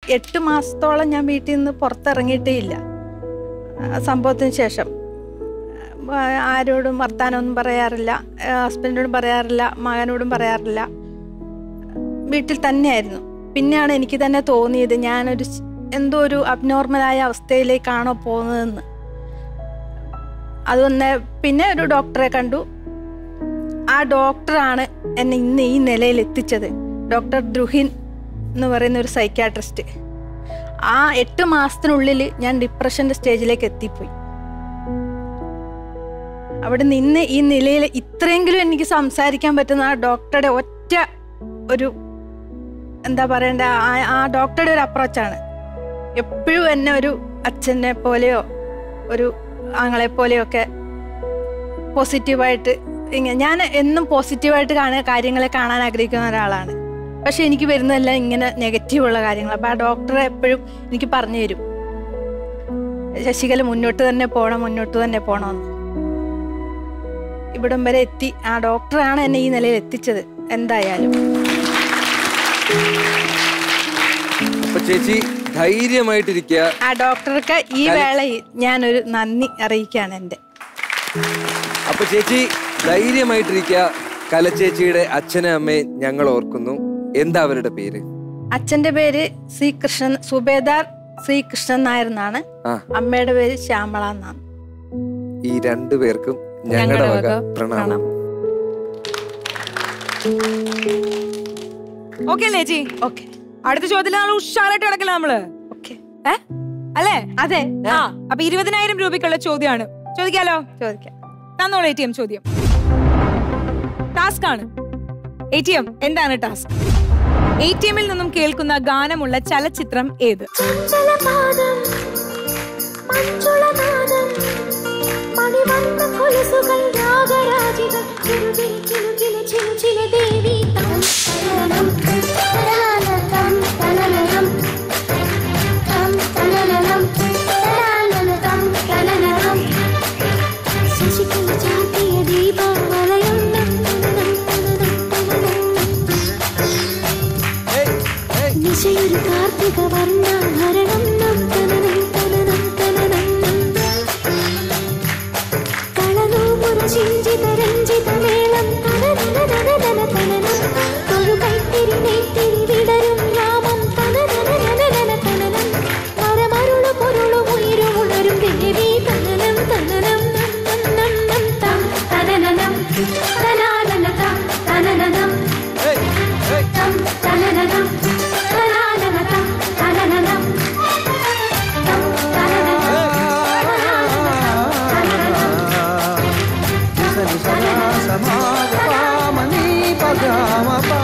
എട്ട് മാസത്തോളം ഞാൻ വീട്ടിൽ നിന്ന് പുറത്തിറങ്ങിയിട്ടേ ഇല്ല ആ സംഭവത്തിന് ശേഷം ആ, ആരോടും വർത്താനമൊന്നും പറയാറില്ല ആ, ഹസ്ബൻഡിനോടും പറയാറില്ല മകനോടും പറയാറില്ല വീട്ടിൽ തന്നെയായിരുന്നു പിന്നെയാണ് എനിക്ക് തന്നെ തോന്നിയത് ഞാനൊരു സ്- എന്തോ ഒരു അബ്നോർമലായ അവസ്ഥയിലേക്കാണോ പോകുന്നതെന്ന് അതൊന്ന് പിന്നെ ഒരു ഡോക്ടറെ കണ്ടു ആ ഡോക്ടറാണ് എന്നെ ഇന്ന് ഈ നിലയിൽ എത്തിച്ചത് ഡോക്ടർ ദ്രുഹിൻ എന്ന് പറയുന്ന ഒരു സൈക്യാട്രിസ്റ്റ് ആ എട്ട് മാസത്തിനുള്ളിൽ ഞാൻ ഡിപ്രഷന്റെ സ്റ്റേജിലേക്ക് എത്തിപ്പോയി അവിടെ നിന്ന് ഈ നിലയിൽ ഇത്രയെങ്കിലും എനിക്ക് സംസാരിക്കാൻ പറ്റുന്ന ആ ഡോക്ടറുടെ ഒറ്റ ഒരു എന്താ പറയണ്ട ആ- ആ ഡോക്ടറുടെ ഒരു അപ്രോച്ചാണ് എപ്പോഴും എന്നെ ഒരു അച്ഛനെ പോലെയോ ഒരു ആങ്ങളെ പോലെയോ ഒക്കെ പോസിറ്റീവായിട്ട് ഇങ്ങനെ ഞാൻ എന്നും പോസിറ്റീവായിട്ട് കാണുക കാര്യങ്ങളെ കാണാൻ ആഗ്രഹിക്കുന്ന ഒരാളാണ് പക്ഷെ എനിക്ക് വരുന്നതെല്ലാം ഇങ്ങനെ നെഗറ്റീവുള്ള കാര്യങ്ങൾ അപ്പം ആ ഡോക്ടറെ എപ്പോഴും എനിക്ക് പറഞ്ഞു തരും ശശികല മുന്നോട്ട് തന്നെ പോകണം മുന്നോട്ട് തന്നെ പോകണമെന്ന് ഇവിടം വരെ എത്തി ആ ഡോക്ടറാണ് എന്നെ ഈ നിലയിൽ എത്തിച്ചത് എന്തായാലും അപ്പൊ ചേച്ചി ധൈര്യമായിട്ടിരിക്കുക ആ ഡോക്ടർക്ക് ഈ വേളയിൽ ഞാനൊരു നന്ദി അറിയിക്കുകയാണ് എൻ്റെ അപ്പൊ ചേച്ചി ധൈര്യമായിട്ടിരിക്കുക കലച്ചേച്ചിയുടെ അച്ഛനും അമ്മയും ഞങ്ങൾ ഓർക്കുന്നു എന്താ അവരുടെ പേര് അച്ഛന്റെ പേര് ശ്രീ കൃഷ്ണൻ സുബേദാർ ശ്രീ കൃഷ്ണൻ നായർ എന്നാണ് ആ അമ്മയുടെ പേര് ശ്യാമള എന്നാണ് ഈ രണ്ടു പേർക്കും ഞങ്ങളുടെ വക പ്രണാമം ഓക്കെ അല്ലേ ചേച്ചി ഓക്കെ അടുത്ത ചോദ്യത്തിൽ നമ്മൾ ഉഷാറായിട്ട് കിടക്കില്ല നമ്മള് ഓക്കെ ഏ അല്ലേ അതെ ആ അപ്പൊ ഇരുപതിനായിരം രൂപയ്ക്കുള്ള ചോദ്യമാണ് ചോദിക്കാലോ ചോദിക്കാം തന്നോളൂ എ ടി എം ചോദ്യം ടാസ്ക് ആണ് എ ടി എം എന്താണ് ടാസ്ക് എ ടി എമ്മിൽ നിന്നും കേൾക്കുന്ന ഗാനമുള്ള ചലച്ചിത്രം ഏത് ചഞ്ചലപാദം മഞ്ജുളനാദം മണിവർണ്ണ കൊലുസുകൾ രാഗരാജികൾ കിലുകില കിലുകില ചിലുചില ദേവി തം തനനം തനനം തനനം തം തനനം തനനം തനനം ശശികല ചാർത്തിയ ദീപാവലയുണ്ടം നിശയൊരു കാർത്തിക വർണ്ണാഭരണം നം തനനം തനനം തനനം കളനൂപുര ചിഞ്ചിത രഞ്ജിത മേളം തനനനനനനന തനനം തൊഴുകൈത്തിരി നെയ്ത്തിരി വിടരും രാമം തനനനനനന തനനം മരമരുളു പൊരുളു ഉയരും ഉണരും ദേവി തനനം തനനം നം നം നം തം തനനനം തനാനന തം തനനനം തം തനനനം തനാനന തം തനനനം തം തനനനം సమాగ పామని పగామ పా